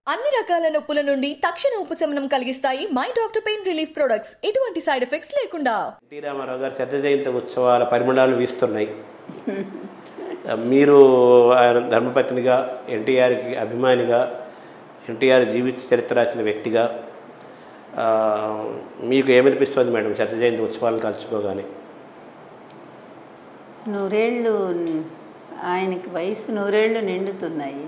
అన్ని రకాల నొప్పుల నుండి తక్షణ ఉపశమనం కలిగిస్తాయి my doctor pain relief products ఎటువంటి సైడ్ ఎఫెక్ట్స్ లేకుండా ఎన్టీ రామారావు గారి శత జయంతి ఉత్సవాల పరిమళాలు వీస్తున్నాయి మీరు ఆయన ధర్మపత్నిగా ఎన్టీఆర్కి అభిమానిగా ఎన్టీఆర్ జీవిత చరిత్ర రాసిన వ్యక్తిగా ఆ, మీకు ఏమనిపిస్తుంది మేడం శత జయంతి ఉత్సవాలను తలుచుకోగానే నూరేళ్ళు ఆయనకి వయసు నూరేళ్ళు నిండుతున్నాయి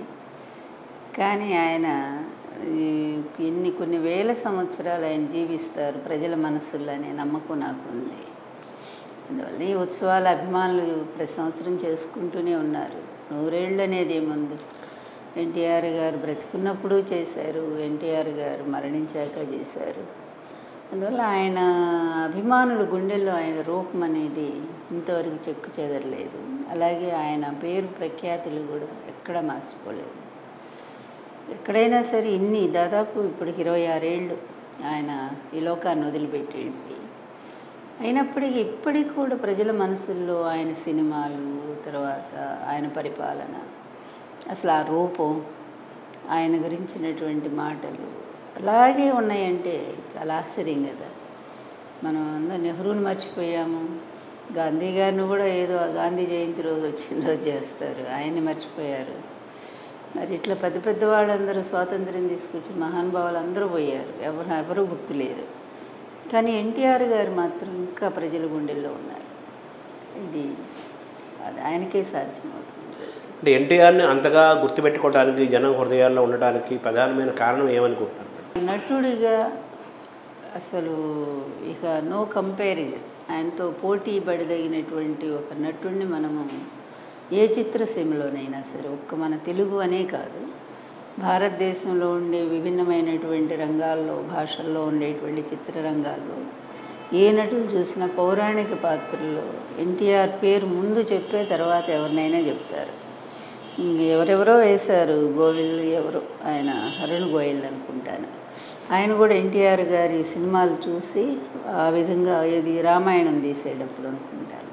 కానీ ఆయన ఈ ఎన్ని కొన్ని వేల సంవత్సరాలు ఆయన జీవిస్తారు ప్రజల మనసుల్లో అనే నమ్మకం నాకు ఉంది అందువల్ల ఈ ఉత్సవాల అభిమానులు ప్రతి సంవత్సరం చేసుకుంటూనే ఉన్నారు నూరేళ్ళు అనేది ఏముంది ఎన్టీఆర్ గారు బ్రతికున్నప్పుడు చేశారు ఎన్టీఆర్ గారు మరణించాక చేశారు అందువల్ల ఆయన అభిమానుల గుండెల్లో ఆయన రూపం అనేది ఇంతవరకు చెక్కు చెదరలేదు అలాగే ఆయన పేరు ప్రఖ్యాతులు కూడా ఎక్కడ మాసిపోలేదు ఎక్కడైనా సరే ఇన్ని దాదాపు ఇప్పుడు ఇరవై ఆరేళ్ళు ఆయన ఈ లోకాన్ని వదిలిపెట్టి వెళ్ళిపోయి అయినప్పటికీ ఇప్పటికి కూడా ప్రజల మనసుల్లో ఆయన సినిమాలు తర్వాత ఆయన పరిపాలన అసలు ఆ రూపం ఆయన గురించినటువంటి మాటలు అలాగే ఉన్నాయంటే చాలా ఆశ్చర్యం కదా మనం అందరం నెహ్రూని మర్చిపోయాము గాంధీ గారిని కూడా ఏదో గాంధీ జయంతి రోజు వచ్చిన రోజు చేస్తారు ఆయన్ని మర్చిపోయారు మరి ఇట్లా పెద్ద పెద్ద వాళ్ళందరూ స్వాతంత్ర్యం తీసుకొచ్చి మహానుభావులు అందరూ పోయారు ఎవరు ఎవరు గుర్తులేరు కానీ ఎన్టీఆర్ గారు మాత్రం ఇంకా ప్రజల గుండెల్లో ఉన్నారు ఇది అది ఆయనకే సాధ్యమవుతుంది అంటే ఎన్టీఆర్ని అంతగా గుర్తుపెట్టుకోవడానికి జనం హృదయాల్లో ఉండడానికి ప్రధానమైన కారణం ఏమనుకుంటున్నారు మేడం? నటుడిగా అసలు ఇక నో కంపారిజన్ ఆయనతో పోటీ పడదగినటువంటి ఒక నటుడిని మనము ఏ చిత్రసీమలోనైనా సరే ఒక్క మన తెలుగు అనే కాదు భారతదేశంలో ఉండే విభిన్నమైనటువంటి రంగాల్లో భాషల్లో ఉండేటువంటి చిత్రరంగాల్లో ఏ నటులు చూసినా పౌరాణిక పాత్రల్లో ఎన్టీఆర్ పేరు ముందు చెప్పే తర్వాత ఎవరినైనా చెప్తారు ఇంక ఎవరెవరో వేశారు గోవిల్ ఎవరు ఆయన అరుణ్ గోయల్ అనుకుంటాను ఆయన కూడా ఎన్టీఆర్ గారి సినిమాలు చూసి ఆ విధంగా ఏది రామాయణం తీసేటప్పుడు అనుకుంటాను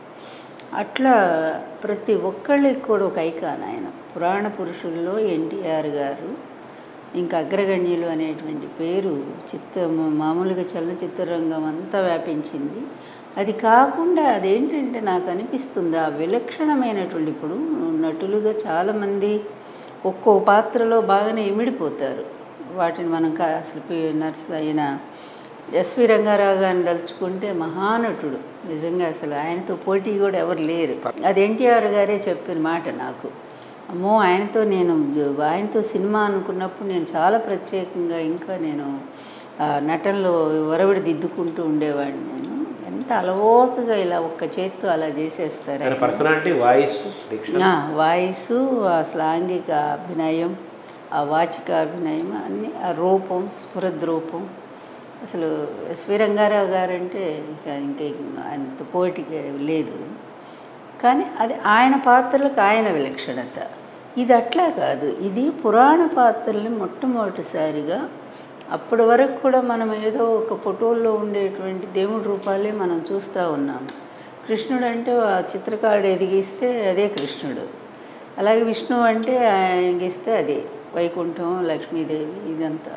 అట్లా ప్రతి ఒక్కళ్ళకి కూడా ఒక ఐకాన్ ఆయన పురాణ పురుషుల్లో ఎన్టీఆర్ గారు ఇంకా అగ్రగణ్యులు అనేటువంటి పేరు చిత్త మామూలుగా చలనచిత్ర రంగం అంతా వ్యాపించింది అది కాకుండా అదేంటంటే నాకు అనిపిస్తుంది ఆ విలక్షణమైనటువంటి ఇప్పుడు నటులుగా చాలామంది ఒక్కో పాత్రలో బాగానే ఇమిడిపోతారు వాటిని మనం కా- అసలు పి- నర్స్ అయిన ఎస్వి రంగారావు గారిని తలుచుకుంటే మహానటుడు నిజంగా అసలు ఆయనతో పోటీ కూడా ఎవరు లేరు అది ఎన్టీఆర్ గారే చెప్పిన మాట నాకు అమ్మో ఆయనతో నేను ఆయనతో సినిమా అనుకున్నప్పుడు నేను చాలా ప్రత్యేకంగా ఇంకా నేను ఆ, నటనలో ఒరవిడి దిద్దుకుంటూ ఉండేవాడిని నేను ఎంత అలవోకగా ఇలా ఒక్క చేత్తో అలా చేసేస్తారు ఆయన ఆయన. పర్సనాలిటీ వాయిస్ డిక్షన్ ఆ, వాయిస్ ఆ సాంఘిక అభినయం ఆ వాచిక అభినయం అన్ని ఆ రూపం స్ఫురద్ రూపం అసలు ఎస్వి రంగారావు గారంటే ఇక ఇంకా ఆయనతో పోటీకి లేదు కానీ అది ఆయన పాత్రలకు ఆయన విలక్షణత ఇది అట్లా కాదు ఇది పురాణ పాత్రల్ని మొట్టమొదటిసారిగా అప్పటి వరకు కూడా మనం ఏదో ఒక ఫోటోల్లో ఉండేటువంటి దేవుడి రూపాలే మనం చూస్తూ ఉన్నాము కృష్ణుడు అంటే ఆ చిత్రకారుడు ఎదిగిస్తే అదే కృష్ణుడు అలాగే విష్ణువు అంటే ఆయన గీస్తే అదే వైకుంఠం లక్ష్మీదేవి ఇదంతా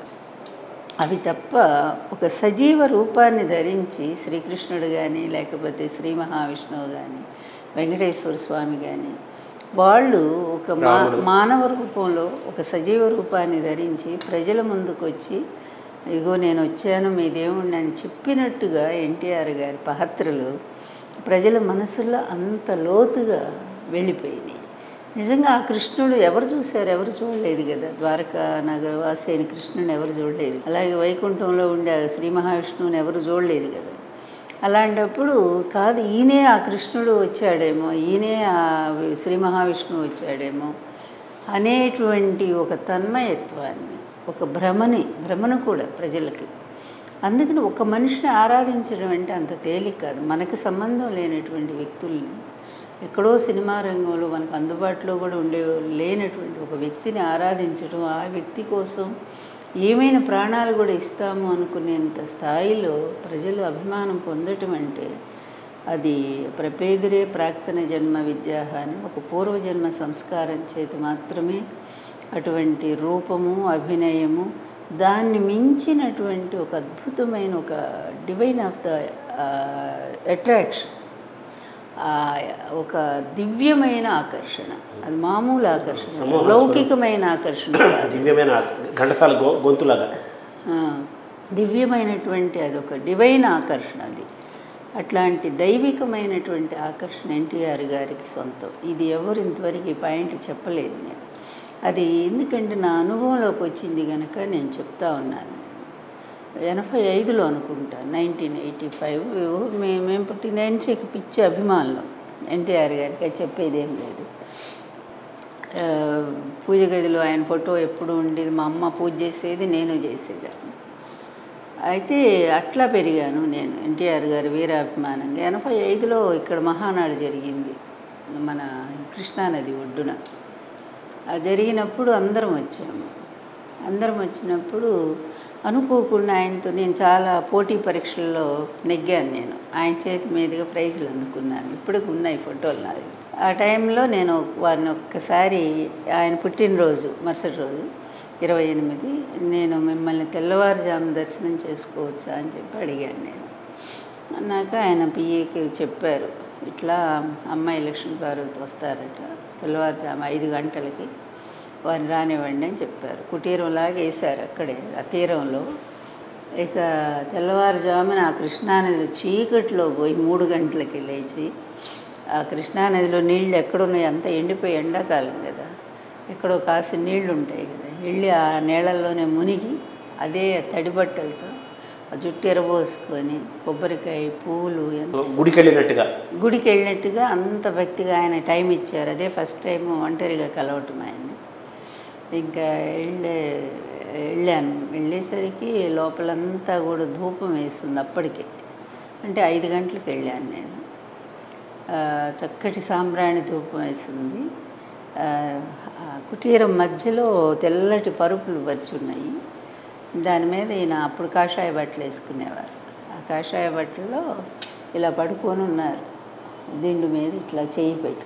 అవి తప్ప ఒక సజీవ రూపాన్ని ధరించి శ్రీకృష్ణుడు కానీ లేకపోతే శ్రీ మహావిష్ణువు కానీ వెంకటేశ్వర స్వామి కానీ వాళ్ళు ఒక మా మానవ రూపంలో ఒక సజీవ రూపాన్ని ధరించి ప్రజల ముందుకు వచ్చి ఇదిగో నేను వచ్చాను మీ దేవుణ్ణి అని చెప్పినట్టుగా ఎన్టీఆర్ గారి పాత్రలు ప్రజల మనసులో అంత లోతుగా వెళ్ళిపోయినాయి నిజంగా ఆ కృష్ణుడు ఎవరు చూశారు ఎవరు చూడలేదు కదా ద్వారకా నగర వాసి అయిన కృష్ణుని ఎవరు చూడలేదు అలాగే వైకుంఠంలో ఉండే ఆ శ్రీ మహావిష్ణువుని ఎవరు చూడలేదు కదా అలాంటప్పుడు కాదు ఈయనే ఆ కృష్ణుడు వచ్చాడేమో ఈయనే ఆ శ్రీ మహావిష్ణువు వచ్చాడేమో అనేటువంటి ఒక తన్మయత్వాన్ని ఒక భ్రమని భ్రమను కూడా ప్రజలకి అందుకని ఒక మనిషిని ఆరాధించడం అంటే అంత తేలిక కాదు మనకు సంబంధం లేనటువంటి వ్యక్తుల్ని ఎక్కడో సినిమా రంగంలో మనకు అందుబాటులో కూడా ఉండే లేనటువంటి ఒక వ్యక్తిని ఆరాధించడం ఆ వ్యక్తి కోసం ఏమైనా ప్రాణాలు కూడా ఇస్తాము అనుకునేంత స్థాయిలో ప్రజలు అభిమానం పొందటం అంటే అది ప్రపేదిరే ప్రాక్తన జన్మ విద్యాహ అని ఒక పూర్వజన్మ సంస్కారం చేతి మాత్రమే అటువంటి రూపము అభినయము దాన్ని మించినటువంటి ఒక అద్భుతమైన ఒక డివైన్ ఆఫ్ ద అట్రాక్షన్ ఒక దివ్యమైన ఆకర్షణ అది మామూలు ఆకర్షణ లౌకికమైన ఆకర్షణ కాదు. దివ్యమైన గంటసాల గొ గొంతులాగా ఆ, దివ్యమైనటువంటి అదొక డివైన్ ఆకర్షణ అది అట్లాంటి దైవికమైనటువంటి ఆకర్షణ ఎన్టీఆర్ గారికి సొంతం ఇది ఎవరు ఇంతవరకు ఈ పాయింట్ చెప్పలేదు నేను అది ఎందుకంటే నా అనుభవంలోకి వచ్చింది కనుక నేను చెప్తా ఉన్నాను ఎనభై ఐదులో అనుకుంటా నైన్టీన్ ఎయిటీ ఫైవ్ మేము పుట్టిన నుంచి పిచ్చి అభిమానులు ఎన్టీఆర్ గారికి అది చెప్పేది ఏం లేదు ఆ, పూజ గదిలో ఆయన ఫోటో ఎప్పుడు ఉండేది మా అమ్మ పూజ చేసేది నేను చేసేదాన్ని అయితే అట్లా పెరిగాను నేను ఎన్టీఆర్ గారి వీరాభిమానంగా ఎనభై ఐదులో ఇక్కడ మహానాడు జరిగింది మన కృష్ణానది ఒడ్డున ఆ జరిగినప్పుడు అందరం వచ్చాము అందరం వచ్చినప్పుడు అనుకోకుండా ఆయనతో నేను చాలా పోటీ పరీక్షల్లో నెగ్గాను నేను ఆయన చేతి మీదుగా ప్రైజులు అందుకున్నాను ఇప్పటికి ఉన్నాయి ఫోటోలు నాది ఆ టైంలో నేను వారిని ఒక్కసారి ఆయన పుట్టినరోజు మరుసటి రోజు ఇరవై ఎనిమిది నేను మిమ్మల్ని తెల్లవారుజాము దర్శనం చేసుకోవచ్చా అని చెప్పి అడిగాను నేను అన్నాక ఆయన పిఏకి చెప్పారు ఇట్లా అమ్మాయి లక్ష్మీ పార్వతి వస్తారట తెల్లవారుజాము ఐదు గంటలకి వారిని రానివ్వండి అని చెప్పారు కుటీరంలాగా వేశారు అక్కడే ఆ తీరంలో ఇక తెల్లవారుజామున ఆ కృష్ణానదిలో చీకట్లో పోయి మూడు గంటలకి లేచి ఆ కృష్ణానదిలో నీళ్ళు ఎక్కడున్నాయి అంతా ఎండిపోయి ఎండాకాలం కదా ఎక్కడో కాసి నీళ్లు ఉంటాయి కదా వెళ్ళి ఆ నీళ్ళల్లోనే మునిగి అదే తడి బట్టలతో ఆ జుట్టు ఎరబోసుకొని కొబ్బరికాయ పూలు ఎంత గుడికి వెళ్ళినట్టుగా గుడికి వెళ్ళినట్టుగా అంత భక్తిగా ఆయన టైం ఇచ్చారు అదే ఫస్ట్ టైం ఒంటరిగా కలవటం ఆయన్ని ఇంకా వెళ్ళే వెళ్ళాను వెళ్ళేసరికి లోపలంతా కూడా ధూపం వేస్తుంది అప్పటికే అంటే ఐదు గంటలకు వెళ్ళాను నేను ఆ, చక్కటి సాంబ్రాణి ధూపం వేసింది ఆ, ఆ కుటీరం మధ్యలో తెల్లటి పరుపులు పరిచున్నాయి దాని మీద ఈయన అప్పుడు కాషాయ బట్టలు వేసుకునేవారు ఆ కాషాయ బట్టల్లో ఇలా పడుకొని ఉన్నారు దిండు మీద ఇట్లా చేయి పెట్టు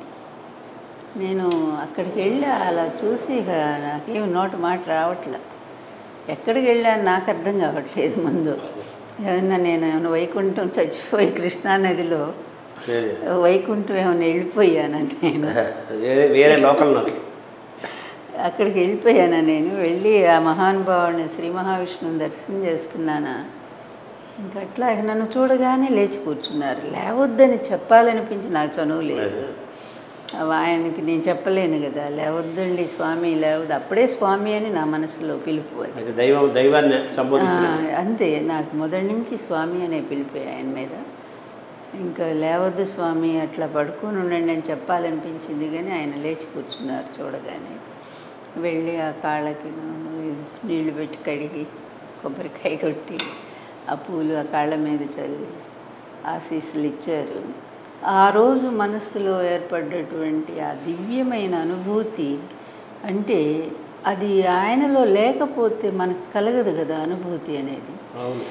నేను అక్కడికి వెళ్ళి అలా చూసి ఇక నాకేం నోట మాట రావట్లే ఎక్కడికి వెళ్ళాను నాకు అర్థం కావట్లేదు ముందు ఏమన్నా నేను ఏమైనా వైకుంఠం చచ్చిపోయి కృష్ణానదిలో వైకుంఠం ఏమైనా వెళ్ళిపోయానా నేను వేరే వేరే లోకల్లోకి అక్కడికి వెళ్ళిపోయానా నేను వెళ్ళి ఆ మహానుభావుని శ్రీ మహావిష్ణువుని దర్శనం చేస్తున్నానా ఇంకా అట్లా నన్ను చూడగానే లేచి కూర్చున్నారు లేవద్దని చెప్పాలనిపించి నాకు చనువు లేదు అవి ఆయనకి నేను చెప్పలేను కదా లేవద్దండి స్వామి లేవద్దు అప్పుడే స్వామి అని నా మనసులో పిలుపు అది అయితే దైవం దైవాన్ని సంబోధించిన ఆ, అంతే నాకు మొదటి నుంచి స్వామి అనే పిలిపే ఆయన మీద ఇంకా లేవద్దు స్వామి అట్లా పడుకొని ఉండండి అని చెప్పాలనిపించింది కానీ ఆయన లేచి కూర్చున్నారు చూడగానే వెళ్ళి ఆ కాళ్ళకి నీళ్లు పెట్టి కడిగి కొబ్బరికాయ కొట్టి ఆ పూలు ఆ కాళ్ళ మీద చల్లి ఆశీస్సులు ఇచ్చారు ఆ రోజు మనస్సులో ఏర్పడ్డటువంటి ఆ దివ్యమైన అనుభూతి అంటే అది ఆయనలో లేకపోతే మనకు కలగదు కదా అనుభూతి అనేది అవును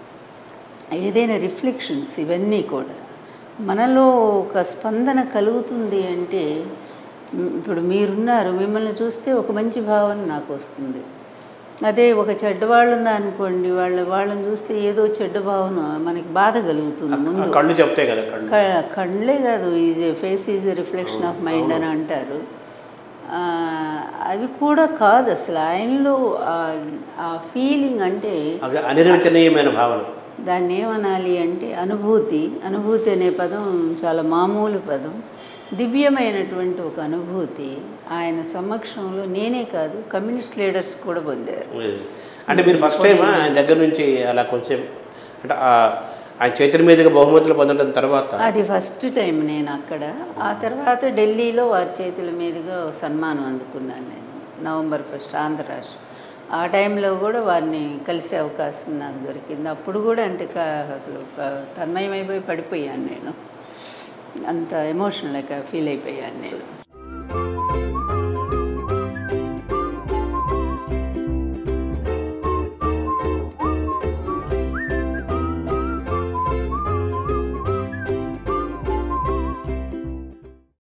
ఏదైనా రిఫ్లెక్షన్స్ ఇవన్నీ కూడా మనలో ఒక స్పందన కలుగుతుంది అంటే మ్, ఇప్పుడు మీరున్నారు మిమ్మల్ని చూస్తే ఒక మంచి భావన నాకు వస్తుంది అదే ఒక చెడ్డవాళ్ళు ఉన్నారనుకోండి వాళ్ళ వాళ్ళని చూస్తే ఏదో చెడ్డ భావన మనకి బాధ కలుగుతుంది ఆ ముందు కళ్ళు చెప్తాయి కదా కళ్ళు క- కళ్ళే కాదు is face is reflection of mind అని అంటారు ఆ, అవి కూడా కాదు అసలు ఆయనలో ఆ- ఆ ఫీలింగ్ అంటే అది అనిర్వచనీయమైన భావన దాన్ని ఏమనాలి అంటే అనుభూతి అనుభూతి అనే పదం చాలా మామూలు పదం దివ్యమైనటువంటి ఒక అనుభూతి ఆయన సమక్షంలో నేనే కాదు కమ్యూనిస్ట్ లీడర్స్ కూడా పొందారు అంటే మీరు ఫస్ట్ టైం ఆయన దగ్గర నుంచి అలా కొంచెం అంటే ఆ- ఆయన చేతుల మీదుగా బహుమతులు పొందడం తర్వాత అది ఫస్ట్ టైం నేను అక్కడ ఆ తర్వాత ఢిల్లీలో వారి చేతుల మీదుగా ఓ సన్మానం అందుకున్నాను నేను నవంబర్ ఫస్ట్ ఆంధ్ర రాష్ట్రం ఆ టైంలో కూడా వారిని కలిసే అవకాశం నాకు దొరికింది అప్పుడు కూడా అంత కా- అసలు ప- తన్మయమైపోయి పడిపోయాను నేను అంత ఎమోషనల్గా ఫీల్ అయిపోయాను నేను